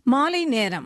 மாலை நேரம்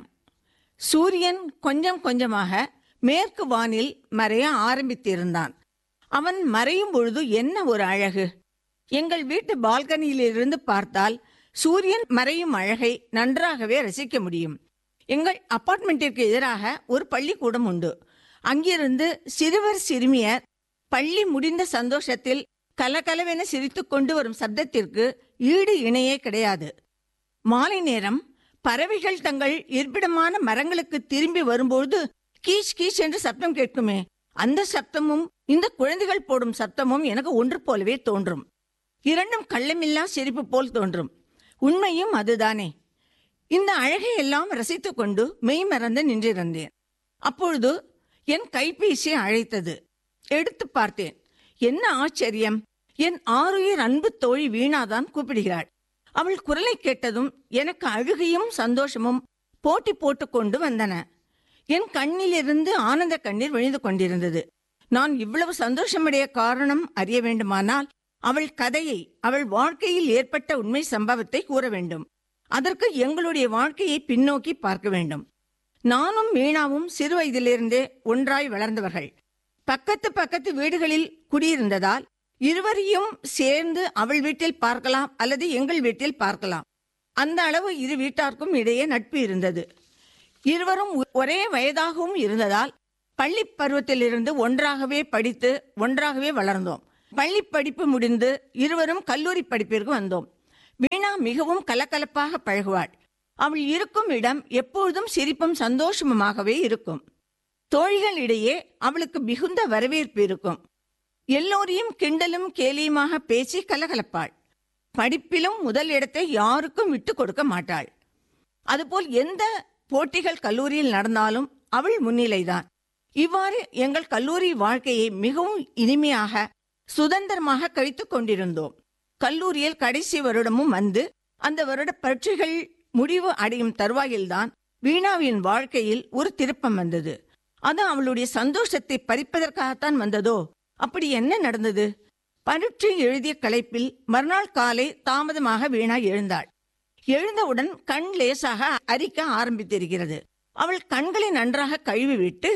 சூரியன் கொஞ்சம் கொஞ்சமாக மேற்கு வானில் மறைய ஆரம்பித்திருந்தான் அவன் மறையும் பொழுது என்ன ஒரு அழகு எங்கள் வீட்டு பால்கனியிலிருந்து பார்த்தால் சூரியன் மறையும் அழகை நன்றாகவே ரசிக்க முடியும் எங்கள் அபார்ட்மெண்ட்டிற்கு எதிராக ஒரு பள்ளிக்கூடம் உண்டு அங்கிருந்து சிறுவர் சிறுமியர் பள்ளி முடிந்த சந்தோஷத்தில் கலகலவென சிரித்துக் கொண்டு வரும் சப்தத்திற்கு ஈடு இணையே கிடையாது மாலை நேரம் பறவைகள் தங்கள் இருப்பிடமான மரங்களுக்கு திரும்பி வரும்போது கீச் கீச் என்று சப்தம் கேட்குமே அந்த சப்தமும் இந்த குழந்தைகள் போடும் சப்தமும் எனக்கு ஒன்று போலவே தோன்றும் இரண்டும் கள்ளமில்லா சிரிப்பு போல் தோன்றும் உண்மையும் அதுதானே இந்த அழகை எல்லாம் ரசித்துக் கொண்டு மெய் மறந்து நின்றிருந்தேன் அப்பொழுது என் கைபேசி அழைத்தது எடுத்து பார்த்தேன் என்ன ஆச்சரியம் என் ஆறுயிர் அன்பு தோழி வீணாதான் கூப்பிடுகிறாள் அவள் குரலை கேட்டதும் எனக்கு அழுகையும் சந்தோஷமும் போட்டி போட்டுக் கொண்டு வந்தன என் கண்ணிலிருந்து ஆனந்த கண்ணீர் விழுந்து கொண்டிருந்தது நான் இவ்வளவு சந்தோஷமடைய காரணம் அறிய வேண்டுமானால் அவள் கதையை அவள் வாழ்க்கையில் ஏற்பட்ட உண்மை சம்பவத்தை கூற வேண்டும் அதற்கு எங்களுடைய வாழ்க்கையை பின்னோக்கி பார்க்க வேண்டும் நானும் மீனாவும் சிறு வயதிலிருந்தே ஒன்றாய் வளர்ந்தவர்கள் பக்கத்து பக்கத்து வீடுகளில் குடியிருந்ததால் இருவரையும் சேர்ந்து அவள் வீட்டில் பார்க்கலாம் அல்லது எங்கள் வீட்டில் பார்க்கலாம் அந்த அளவு இரு வீட்டாருக்கும் இடையே நட்பு இருந்தது இருவரும் ஒ- ஒரே வயதாகவும் இருந்ததால் பள்ளி பருவத்திலிருந்து ஒன்றாகவே படித்து ஒன்றாகவே வளர்ந்தோம் பள்ளி படிப்பு முடிந்து இருவரும் கல்லூரி படிப்பிற்கு வந்தோம் வீணா மிகவும் கலகலப்பாக பழகுவாள் அவள் இருக்கும் இடம் எப்பொழுதும் சிரிப்பும் சந்தோஷமுமாகவே இருக்கும் தோழிகளிடையே அவளுக்கு மிகுந்த வரவேற்பு இருக்கும் எல்லோரையும் கிண்டலும் கேலியுமாக பேசி கலகலப்பாள் படிப்பிலும் முதல் இடத்தை யாருக்கும் விட்டு கொடுக்க மாட்டாள் அதுபோல் எந்த போட்டிகள் கல்லூரியில் நடந்தாலும் அவள் முன்னிலைதான் இவ்வாறு எங்கள் கல்லூரி வாழ்க்கையை மிகவும் இனிமையாக சுதந்திரமாக கழித்துக் கொண்டிருந்தோம் கல்லூரியில் கடைசி வருடமும் வந்து அந்த வருட பரீட்சைகள் முடிவு அடையும் தருவாயில்தான் வீணாவின் வாழ்க்கையில் ஒரு திருப்பம் வந்தது அது அவளுடைய சந்தோஷத்தை பறிப்பதற்காகத்தான் வந்ததோ அப்படி என்ன நடந்தது பரீட்சை எழுதிய களைப்பில் மறுநாள் காலை தாமதமாக வீணா எழுந்தாள் எழுந்தவுடன் கண் லேசாக அரிக்க ஆரம்பித்திருக்கிறது அவள் கண்களை நன்றாக கழுவி விட்டு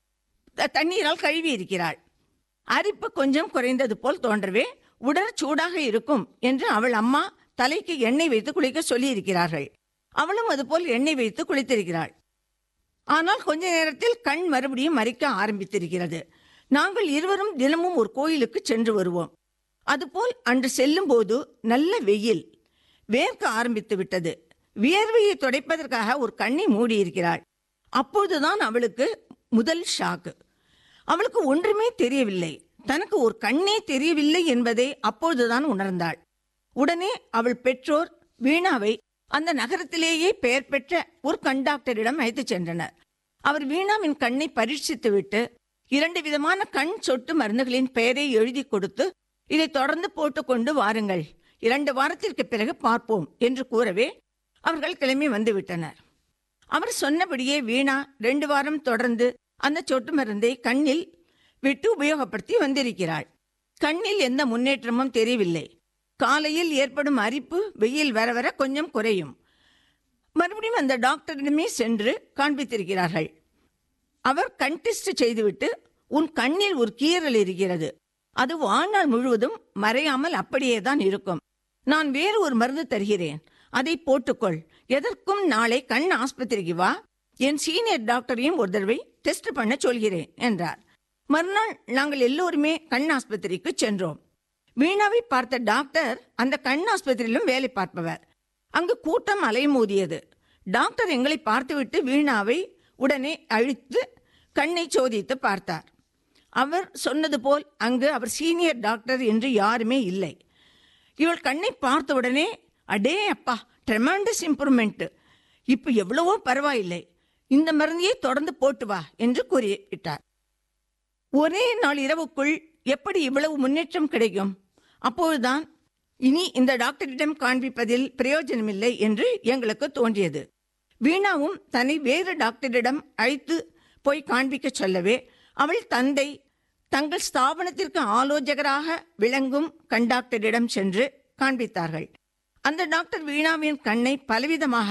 த- தண்ணீரால் கழுவி இருக்கிறாள் அரிப்பு கொஞ்சம் குறைந்தது போல் தோன்றவே உடல் சூடாக இருக்கும் என்று அவள் அம்மா தலைக்கு எண்ணெய் வைத்து குளிக்க சொல்லி இருக்கிறார்கள் அவளும் அதுபோல் எண்ணெய் வைத்து குளித்திருக்கிறாள் ஆனால் கொஞ்ச நேரத்தில் கண் மறுபடியும் மறிக்க ஆரம்பித்திருக்கிறது நாங்கள் இருவரும் தினமும் ஒரு கோயிலுக்கு சென்று வருவோம் அதுபோல் அன்று செல்லும்போது நல்ல வெயில் வேர்க்க ஆரம்பித்து விட்டது வியர்வையை துடைப்பதற்காக ஒரு கண்ணை மூடியிருக்கிறாள் அப்பொழுதுதான் அவளுக்கு முதல் ஷாக்கு அவளுக்கு ஒன்றுமே தெரியவில்லை தனக்கு ஒரு கண்ணே தெரியவில்லை என்பதை அப்பொழுதுதான் உணர்ந்தாள் உடனே அவள் பெற்றோர் வீணாவை அந்த நகரத்திலேயே பெயர் பெற்ற ஒரு கண்டாக்டரிடம் அழைத்துச் சென்றனர் அவர் வீணாவின் கண்ணை பரீட்சித்துவிட்டு இரண்டு விதமான கண் சொட்டு மருந்துகளின் பெயரை எழுதி கொடுத்து இதை தொடர்ந்து போட்டுக்கொண்டு வாருங்கள் இரண்டு வாரத்திற்கு பிறகு பார்ப்போம் என்று கூறவே அவர்கள் கிளம்பி வந்து விட்டனர் அவர் சொன்னபடியே வீணா ரெண்டு வாரம் தொடர்ந்து அந்த சொட்டு மருந்தை கண்ணில் விட்டு உபயோகப்படுத்தி வந்திருக்கிறாள் கண்ணில் எந்த முன்னேற்றமும் தெரியவில்லை காலையில் ஏற்படும் அரிப்பு வெயில் வர வர கொஞ்சம் குறையும் மறுபடியும் அந்த டாக்டரிடமே சென்று காண்பித்திருக்கிறார்கள் அவர் கண் டெஸ்ட் செய்துவிட்டு உன் கண்ணில் ஒரு கீறல் இருக்கிறது அது வாழ்நாள் முழுவதும் மறையாமல் அப்படியே தான் இருக்கும் நான் வேறு ஒரு மருந்து தருகிறேன் அதை போட்டுக்கொள் எதற்கும் நாளை கண் ஆஸ்பத்திரிக்கு வா என் சீனியர் டாக்டரையும் ஒரு தடவை டெஸ்ட் பண்ண சொல்கிறேன் என்றார் மறுநாள் நாங்கள் எல்லோருமே கண் ஆஸ்பத்திரிக்கு சென்றோம் வீணாவை பார்த்த டாக்டர் அந்த கண் ஆஸ்பத்திரியிலும் வேலை பார்ப்பவர் அங்கு கூட்டம் அலைமோதியது டாக்டர் எங்களை பார்த்துவிட்டு வீணாவை உடனே அழித்து கண்ணை சோதித்து பார்த்தார் அவர் சொன்னது போல் அங்கு அவர் சீனியர் டாக்டர் என்று யாருமே இல்லை இவள் கண்ணை பார்த்த உடனே அடே அப்பா ட்ரெமெண்டஸ் இம்ப்ரூவ்மெண்ட் இப்போ எவ்வளவோ பரவாயில்லை இந்த மருந்தையே தொடர்ந்து போட்டு வா என்று கூறிவிட்டார் ஒரே நாள் இரவுக்குள் எப்படி இவ்வளவு முன்னேற்றம் கிடைக்கும் அப்போதுதான் இனி இந்த டாக்டரிடம் காண்பிப்பதில் பிரயோஜனமில்லை என்று எங்களுக்கு தோன்றியது வீணாவும் தன்னை வேறு டாக்டரிடம் அழைத்து போய் காண்பிக்க சொல்லவே அவள் தந்தை தங்கள் ஸ்தாபனத்திற்கு ஆலோசகராக விளங்கும் கண்டாக்டரிடம் சென்று காண்பித்தார்கள் அந்த டாக்டர் வீணாவின் கண்ணை பலவிதமாக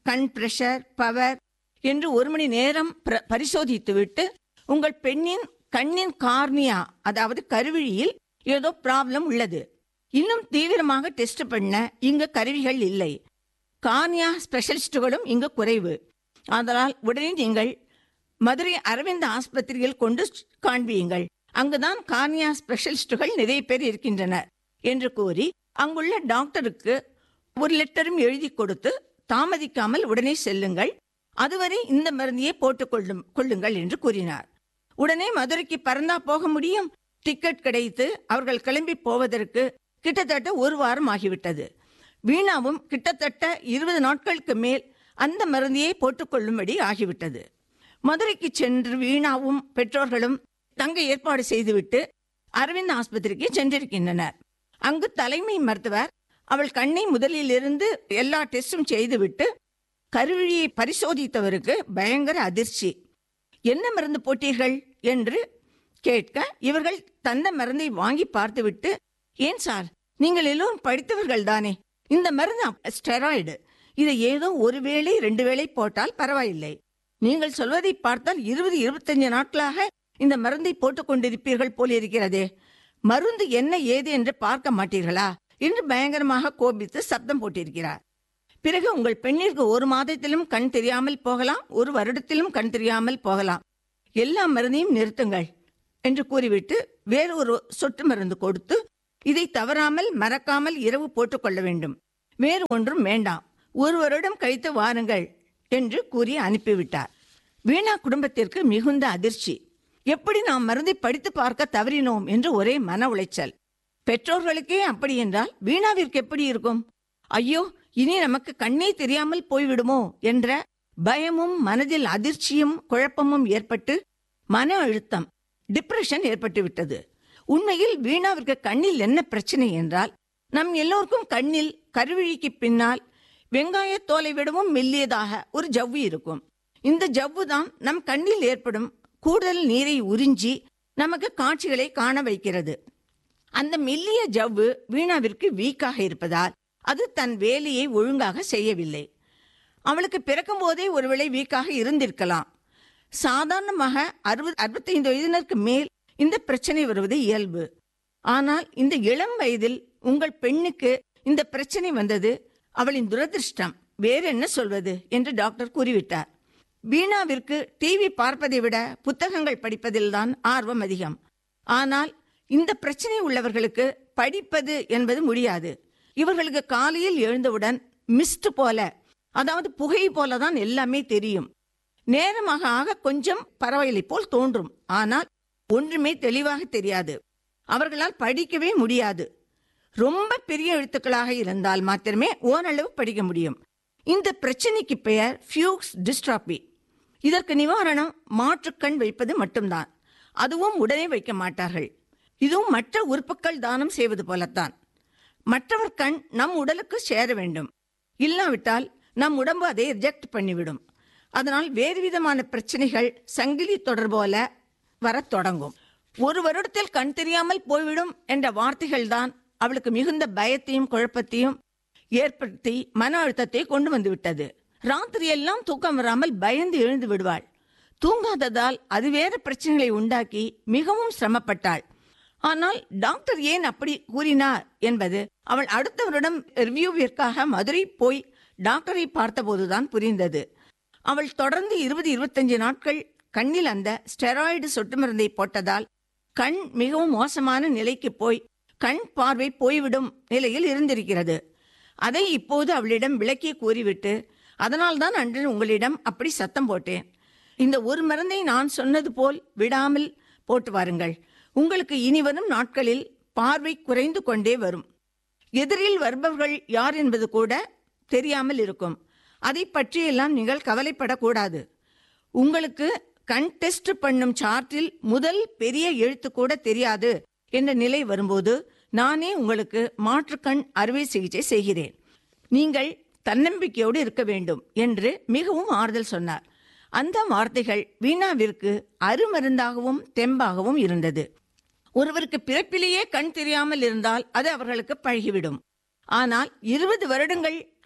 கண் பிரஷர் பவர் என்று ஒரு மணி நேரம் பிர- பரிசோதித்துவிட்டு உங்கள் பெண்ணின் கண்ணின் கார்னியா அதாவது கருவிழியில் ஏதோ ப்ராப்ளம் உள்ளது இன்னும் தீவிரமாக டெஸ்ட் பண்ண இங்கு கருவிகள் இல்லை கார்னியா ஸ்பெஷலிஸ்டுகளும் இங்கு குறைவு அதனால் உடனே நீங்கள் மதுரை அரவிந்த் ஆஸ்பத்திரியில் கொண்டு காண்பியுங்கள் அங்குதான் கார்னியா ஸ்பெஷலிஸ்டுகள் நிறைய பேர் இருக்கின்றனர் என்று கூறி அங்குள்ள டாக்டருக்கு ஒரு லெட்டரும் எழுதி கொடுத்து தாமதிக்காமல் உடனே செல்லுங்கள் அதுவரை இந்த மருந்தையே போட்டுக் கொள்ளும் கொள்ளுங்கள் என்று கூறினார் உடனே மதுரைக்கு பறந்தா போக முடியும் டிக்கெட் கிடைத்து அவர்கள் கிளம்பி போவதற்கு கிட்டத்தட்ட ஒரு வாரம் ஆகிவிட்டது வீணாவும் கிட்டத்தட்ட இருபது நாட்களுக்கு மேல் அந்த மருந்தையே போட்டுக்கொள்ளும்படி ஆகிவிட்டது மதுரைக்கு சென்று வீணாவும் பெற்றோர்களும் தங்க ஏற்பாடு செய்துவிட்டு அரவிந்த் ஆஸ்பத்திரிக்கு சென்றிருக்கின்றனர் அங்கு தலைமை மருத்துவர் அவள் கண்ணை முதலிலிருந்து எல்லா டெஸ்டும் செய்துவிட்டு கருவிழியை பரிசோதித்தவருக்கு பயங்கர அதிர்ச்சி என்ன மருந்து போட்டீர்கள் என்று கேட்க இவர்கள் தந்த மருந்தை வாங்கி பார்த்துவிட்டு ஏன் சார் நீங்கள் எல்லோரும் படித்தவர்கள் தானே இந்த மருந்து ஸ்டெராய்டு இதை ஏதோ ஒரு வேளை ரெண்டு வேளை போட்டால் பரவாயில்லை நீங்கள் சொல்வதை பார்த்தால் இருபது இருபத்தஞ்சு நாட்களாக இந்த மருந்தை போட்டுக் கொண்டிருப்பீர்கள் போல் இருக்கிறதே மருந்து என்ன ஏது என்று பார்க்க மாட்டீர்களா என்று பயங்கரமாக கோபித்து சப்தம் போட்டிருக்கிறார் பிறகு உங்கள் பெண்ணிற்கு ஒரு மாதத்திலும் கண் தெரியாமல் போகலாம் ஒரு வருடத்திலும் கண் தெரியாமல் போகலாம் எல்லா மருந்தையும் நிறுத்துங்கள் என்று கூறிவிட்டு வேறு ஒரு சொட்டு மருந்து கொடுத்து இதை தவறாமல் மறக்காமல் இரவு போட்டுக்கொள்ள வேண்டும் வேறு ஒன்றும் வேண்டாம் ஒரு வருடம் கழித்து வாருங்கள் என்று கூறி அனுப்பிவிட்டார் வீணா குடும்பத்திற்கு மிகுந்த அதிர்ச்சி எப்படி நாம் மருந்தை படித்து பார்க்க தவறினோம் என்று ஒரே மன உளைச்சல் பெற்றோர்களுக்கே அப்படி என்றால் வீணாவிற்கு எப்படி இருக்கும் ஐயோ இனி நமக்கு கண்ணே தெரியாமல் போய்விடுமோ என்ற பயமும் மனதில் அதிர்ச்சியும் குழப்பமும் ஏற்பட்டு மன அழுத்தம் டிப்ரெஷன் ஏற்பட்டு விட்டது உண்மையில் வீணாவிற்கு கண்ணில் என்ன பிரச்சனை என்றால் நம் எல்லோருக்கும் கண்ணில் கருவிழிக்கு பின்னால் வெங்காயத் தோலை விடவும் மெல்லியதாக ஒரு ஜவ்வு இருக்கும் இந்த ஜவ்வு தான் நம் கண்ணில் ஏற்படும் கூடுதல் நீரை உறிஞ்சி நமக்கு காட்சிகளை காண வைக்கிறது அந்த மெல்லிய ஜவ்வு வீணாவிற்கு வீக்காக இருப்பதால் அது தன் வேலையை ஒழுங்காக செய்யவில்லை அவளுக்கு பிறக்கும் போதே ஒருவேளை வீக்காக இருந்திருக்கலாம் சாதாரணமாக அறுபது அறுபத்தைந்து வயதினருக்கு மேல் இந்த பிரச்சனை வருவது இயல்பு ஆனால் இந்த இளம் வயதில் உங்கள் பெண்ணுக்கு இந்த பிரச்சனை வந்தது அவளின் துரதிர்ஷ்டம் வேறு என்ன சொல்வது என்று டாக்டர் கூறிவிட்டார் வீணாவிற்கு டிவி பார்ப்பதை விட புத்தகங்கள் படிப்பதில்தான் ஆர்வம் அதிகம் ஆனால் இந்த பிரச்சனை உள்ளவர்களுக்கு படிப்பது என்பது முடியாது இவர்களுக்கு காலையில் எழுந்தவுடன் மிஸ்ட் போல அதாவது புகை போல தான் எல்லாமே தெரியும் நேரமாக ஆக கொஞ்சம் பரவாயில்லை போல் தோன்றும் ஆனால் ஒன்றுமே தெளிவாக தெரியாது அவர்களால் படிக்கவே முடியாது ரொம்ப பெரிய எழுத்துக்களாக இருந்தால் மாத்திரமே ஓரளவு படிக்க முடியும் இந்த பிரச்சனைக்கு பெயர் ஃபியூக்ஸ் டிஸ்ட்ராபி இதற்கு நிவாரணம் மாற்றுக்கண் வைப்பது மட்டும்தான் அதுவும் உடனே வைக்க மாட்டார்கள் இதுவும் மற்ற உறுப்புகள் தானம் செய்வது போலத்தான் மற்றவர் கண் நம் உடலுக்கு சேர வேண்டும் இல்லாவிட்டால் நம் உடம்பு அதை ரிஜெக்ட் பண்ணிவிடும் அதனால் வேறு விதமான பிரச்சனைகள் சங்கிலி தொடர் போல வரத் தொடங்கும் ஒரு வருடத்தில் கண் தெரியாமல் போய்விடும் என்ற வார்த்தைகள் தான் அவளுக்கு மிகுந்த பயத்தையும் குழப்பத்தையும் ஏற்படுத்தி மன அழுத்தத்தை கொண்டு வந்து விட்டது ராத்திரி எல்லாம் தூக்கம் வராமல் பயந்து எழுந்து விடுவாள் தூங்காததால் அது வேறு பிரச்சனைகளை உண்டாக்கி மிகவும் சிரமப்பட்டாள் ஆனால் டாக்டர் ஏன் அப்படி கூறினார் என்பது அவள் அடுத்த வருடம் ரிவ்யூவிற்காக மதுரை போய் டாக்டரை பார்த்தபோதுதான் புரிந்தது அவள் தொடர்ந்து இருபது இருபத்தஞ்சு நாட்கள் கண்ணில் அந்த ஸ்டெராய்டு சொட்டு மருந்தை போட்டதால் கண் மிகவும் மோசமான நிலைக்கு போய் கண் பார்வை போய்விடும் நிலையில் இருந்திருக்கிறது அதை இப்போது அவளிடம் விளக்கி கூறிவிட்டு அதனால்தான் அன்று உங்களிடம் அப்படி சத்தம் போட்டேன் இந்த ஒரு மருந்தை நான் சொன்னது போல் விடாமல் போட்டு வாருங்கள் உங்களுக்கு இனி வரும் நாட்களில் பார்வை குறைந்து கொண்டே வரும் எதிரில் வருபவர்கள் யார் என்பது கூட தெரியாமல் இருக்கும் அதை பற்றியெல்லாம் நீங்கள் கவலைப்படக்கூடாது உங்களுக்கு கண் டெஸ்ட் பண்ணும் சார்ட்டில் முதல் பெரிய எழுத்து கூட தெரியாது என்ற நிலை வரும்போது நானே உங்களுக்கு மாற்றுக்கண் அறுவை சிகிச்சை செய்கிறேன் நீங்கள் தன்னம்பிக்கையோடு இருக்க வேண்டும் என்று மிகவும் ஆறுதல் சொன்னார் அந்த வார்த்தைகள் வீணாவிற்கு அருமருந்தாகவும் தெம்பாகவும் இருந்தது ஒருவருக்கு பிறப்பிலேயே கண் தெரியாமல் இருந்தால் அது அவர்களுக்கு பழகிவிடும் ஆனால் இருபது வருடங்கள்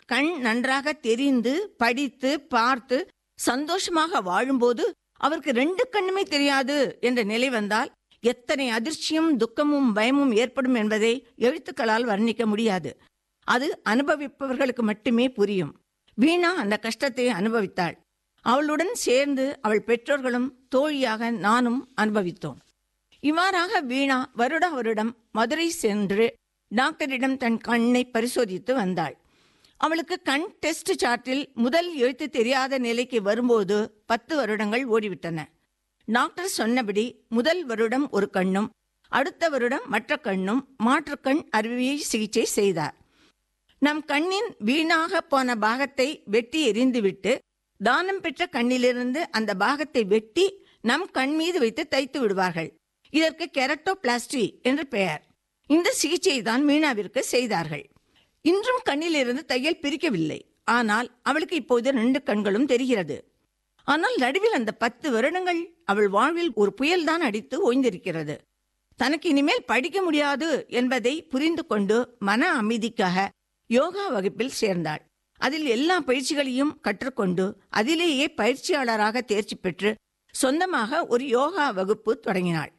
கண் நன்றாக தெரிந்து படித்து பார்த்து சந்தோஷமாக வாழும்போது அவருக்கு ரெண்டு கண்ணுமே தெரியாது என்ற நிலை வந்தால் எத்தனை அதிர்ச்சியும் துக்கமும் பயமும் ஏற்படும் என்பதை எழுத்துக்களால் வர்ணிக்க முடியாது அது அனுபவிப்பவர்களுக்கு மட்டுமே புரியும் வீணா அந்த கஷ்டத்தை அனுபவித்தாள் அவளுடன் சேர்ந்து அவள் பெற்றோர்களும் தோழியாக நானும் அனுபவித்தோம் இவ்வாறாக வீணா வருட வருடம் மதுரை சென்று டாக்டரிடம் தன் கண்ணை பரிசோதித்து வந்தாள் அவளுக்கு கண் டெஸ்ட் சார்ட்டில் முதல் எழுத்து தெரியாத நிலைக்கு வரும்போது பத்து வருடங்கள் ஓடிவிட்டன டாக்டர் சொன்னபடி முதல் வருடம் ஒரு கண்ணும் அடுத்த வருடம் மற்ற கண்ணும் மாற்றுக்கண் அறுவை சிகிச்சை செய்தார் நம் கண்ணின் வீணாக போன பாகத்தை வெட்டி எறிந்துவிட்டு தானம் பெற்ற கண்ணிலிருந்து அந்த பாகத்தை வெட்டி நம் கண் மீது வைத்து தைத்து விடுவார்கள் இதற்கு கெரட்டோபிளாஸ்டி என்று பெயர் இந்த சிகிச்சையை தான் மீனாவிற்கு செய்தார்கள் இன்றும் கண்ணிலிருந்து தையல் பிரிக்கவில்லை ஆனால் அவளுக்கு இப்போது ரெண்டு கண்களும் தெரிகிறது ஆனால் நடுவில் அந்த பத்து வருடங்கள் அவள் வாழ்வில் ஒரு புயல்தான் அடித்து ஓய்ந்திருக்கிறது தனக்கு இனிமேல் படிக்க முடியாது என்பதை புரிந்து கொண்டு மன அமைதிக்காக யோகா வகுப்பில் சேர்ந்தாள் அதில் எல்லா பயிற்சிகளையும் கற்றுக்கொண்டு அதிலேயே பயிற்சியாளராக தேர்ச்சி பெற்று சொந்தமாக ஒரு யோகா வகுப்பு தொடங்கினாள்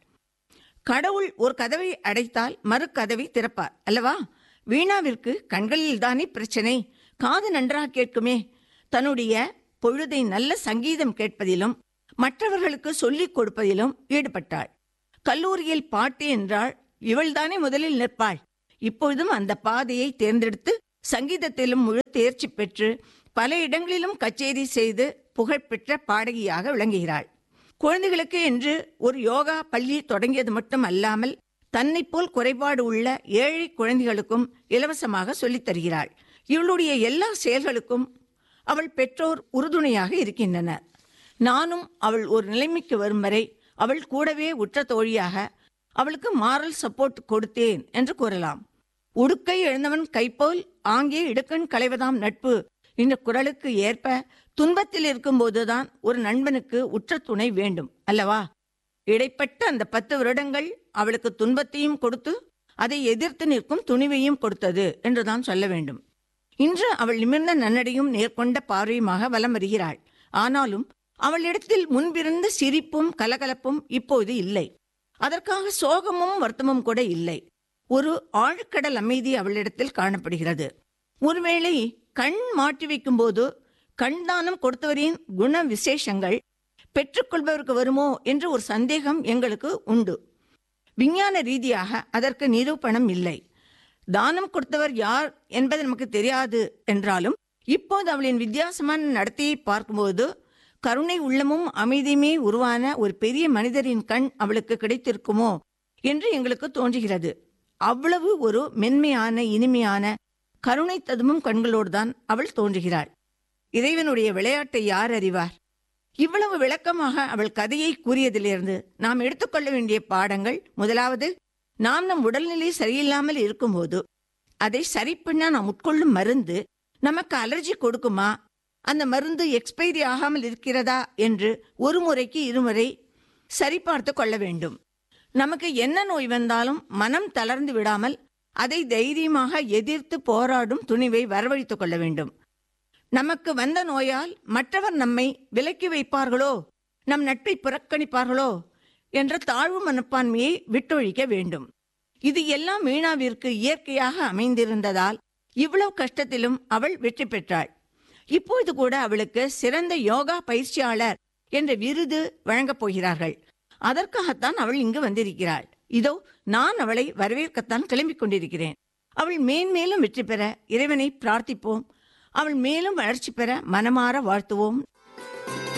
கடவுள் ஒரு கதவை அடைத்தால் மறு கதவை திறப்பார் அல்லவா வீணாவிற்கு கண்களில் தானே பிரச்சனை காது நன்றாக கேட்குமே தன்னுடைய பொழுதை நல்ல சங்கீதம் கேட்பதிலும் மற்றவர்களுக்கு சொல்லிக் கொடுப்பதிலும் ஈடுபட்டாள் கல்லூரியில் பாட்டு என்றால் இவள்தானே முதலில் நிற்பாள் இப்பொழுதும் அந்த பாதையை தேர்ந்தெடுத்து சங்கீதத்திலும் முழு தேர்ச்சி பெற்று பல இடங்களிலும் கச்சேரி செய்து புகழ்பெற்ற பாடகியாக விளங்குகிறாள் குழந்தைகளுக்கு என்று ஒரு யோகா பள்ளி தொடங்கியது மட்டும் அல்லாமல் தன்னை போல் குறைபாடு உள்ள ஏழை குழந்தைகளுக்கும் இலவசமாக சொல்லித் தருகிறாள் இவளுடைய எல்லா செயல்களுக்கும் அவள் பெற்றோர் உறுதுணையாக இருக்கின்றனர் நானும் அவள் ஒரு நிலைமைக்கு வரும் வரை அவள் கூடவே உற்ற தோழியாக அவளுக்கு மாரல் சப்போர்ட் கொடுத்தேன் என்று கூறலாம் உடுக்கை எழுந்தவன் கைப்போல் ஆங்கே இடுக்கண் களைவதாம் நட்பு இந்த குரலுக்கு ஏற்ப துன்பத்தில் இருக்கும்போதுதான் ஒரு நண்பனுக்கு உற்ற துணை வேண்டும் அல்லவா இடைப்பட்ட அந்த பத்து வருடங்கள் அவளுக்கு துன்பத்தையும் கொடுத்து அதை எதிர்த்து நிற்கும் துணிவையும் கொடுத்தது என்றுதான் சொல்ல வேண்டும் இன்று அவள் நிமிர்ந்த நன்னடையும் நேர்கொண்ட பார்வையுமாக வலம் வருகிறாள் ஆனாலும் அவளிடத்தில் முன்பிருந்த சிரிப்பும் கலகலப்பும் இப்போது இல்லை அதற்காக சோகமும் வருத்தமும் கூட இல்லை ஒரு ஆழ்கடல் அமைதி அவளிடத்தில் காணப்படுகிறது ஒருவேளை கண் மாற்றி வைக்கும்போது கண் தானம் கொடுத்தவரின் குண விசேஷங்கள் பெற்றுக்கொள்பவருக்கு வருமோ என்று ஒரு சந்தேகம் எங்களுக்கு உண்டு விஞ்ஞான ரீதியாக அதற்கு நிரூபணம் இல்லை தானம் கொடுத்தவர் யார் என்பது நமக்கு தெரியாது என்றாலும் இப்போது அவளின் வித்தியாசமான நடத்தையை பார்க்கும்போது கருணை உள்ளமும் அமைதியுமே உருவான ஒரு பெரிய மனிதரின் கண் அவளுக்கு கிடைத்திருக்குமோ என்று எங்களுக்கு தோன்றுகிறது அவ்வளவு ஒரு மென்மையான இனிமையான கருணை ததுமும் கண்களோடு தான் அவள் தோன்றுகிறாள் இறைவனுடைய விளையாட்டை யார் அறிவார் இவ்வளவு விளக்கமாக அவள் கதையை கூறியதிலிருந்து நாம் எடுத்துக்கொள்ள வேண்டிய பாடங்கள் முதலாவது நாம் நம் உடல்நிலை சரியில்லாமல் இருக்கும்போது அதை சரி பண்ண நாம் உட்கொள்ளும் மருந்து நமக்கு அலர்ஜி கொடுக்குமா அந்த மருந்து எக்ஸ்பைரி ஆகாமல் இருக்கிறதா என்று ஒரு முறைக்கு இருமுறை சரிபார்த்து கொள்ள வேண்டும் நமக்கு என்ன நோய் வந்தாலும் மனம் தளர்ந்து விடாமல் அதை தைரியமாக எதிர்த்து போராடும் துணிவை வரவழைத்துக் கொள்ள வேண்டும் நமக்கு வந்த நோயால் மற்றவர் நம்மை விலக்கி வைப்பார்களோ நம் நட்பை புறக்கணிப்பார்களோ என்ற தாழ்வு மனப்பான்மையை விட்டொழிக்க வேண்டும் இது எல்லாம் மீனாவிற்கு இயற்கையாக அமைந்திருந்ததால் இவ்வளவு கஷ்டத்திலும் அவள் வெற்றி பெற்றாள் இப்பொழுது கூட அவளுக்கு சிறந்த யோகா பயிற்சியாளர் என்ற விருது வழங்கப் போகிறார்கள் அதற்காகத்தான் அவள் இங்கு வந்திருக்கிறாள் இதோ நான் அவளை வரவேற்கத்தான் கிளம்பிக் கொண்டிருக்கிறேன் அவள் மேன்மேலும் வெற்றி பெற இறைவனை பிரார்த்திப்போம் அவள் மேலும் வளர்ச்சி பெற மனமாற வாழ்த்துவோம்